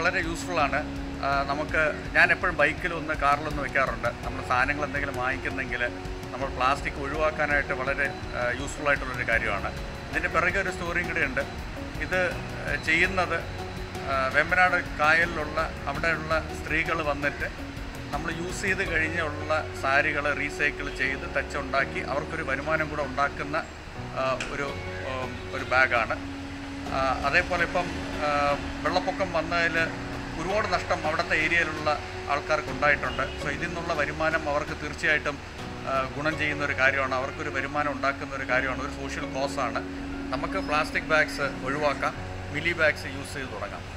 വളരെ യൂസ്ഫുള്ളാണ് നമുക്ക് ഞാൻ എപ്പോഴും ബൈക്കിലൊന്ന് കാറിലൊന്ന് വെക്കാറുണ്ട് നമ്മൾ സാധനങ്ങൾ എന്തെങ്കിലും വാങ്ങിക്കുന്നെങ്കിൽ നമ്മൾ പ്ലാസ്റ്റിക് ഒഴിവാക്കാനായിട്ട് വളരെ യൂസ്ഫുൾ ആയിട്ടുള്ളൊരു കാര്യമാണ് ഇതിൻ്റെ പിറകെ ഒരു സ്റ്റോറിയും കൂടെ ഉണ്ട് ഇത് ആ, ചെയ്യുന്നത് ആ, വെമ്പനാട് കായലിലുള്ള അവിടെയുള്ള സ്ത്രീകൾ വന്നിട്ട് നമ്മൾ യൂസ് ചെയ്ത് കഴിഞ്ഞുള്ള സാരികൾ റീസൈക്കിൾ ചെയ്ത് തച്ചുണ്ടാക്കി അവർക്കൊരു വരുമാനം കൂടെ ഉണ്ടാക്കുന്ന ആ, ഒരു ഉം, ഒരു ബാഗാണ് ആ, അതേപോലെ ഇപ്പം ആ, വെള്ളപ്പൊക്കം വന്നതിൽ ഒരുപാട് നഷ്ടം അവിടുത്തെ ഏരിയയിലുള്ള ആൾക്കാർക്ക് ഉണ്ടായിട്ടുണ്ട് സോ ഇതിൽ നിന്നുള്ള വരുമാനം അവർക്ക് തീർച്ചയായിട്ടും ആ, ഗുണം ചെയ്യുന്ന ഒരു കാര്യമാണ് അവർക്കൊരു വരുമാനം ഉണ്ടാക്കുന്ന ഒരു കാര്യമാണ് ഒരു സോഷ്യൽ കോസാണ് നമുക്ക് പ്ലാസ്റ്റിക് ബാഗ്സ് ഒഴിവാക്കാം മിലി ബാഗ്സ് യൂസ് ചെയ്ത് തുടങ്ങാം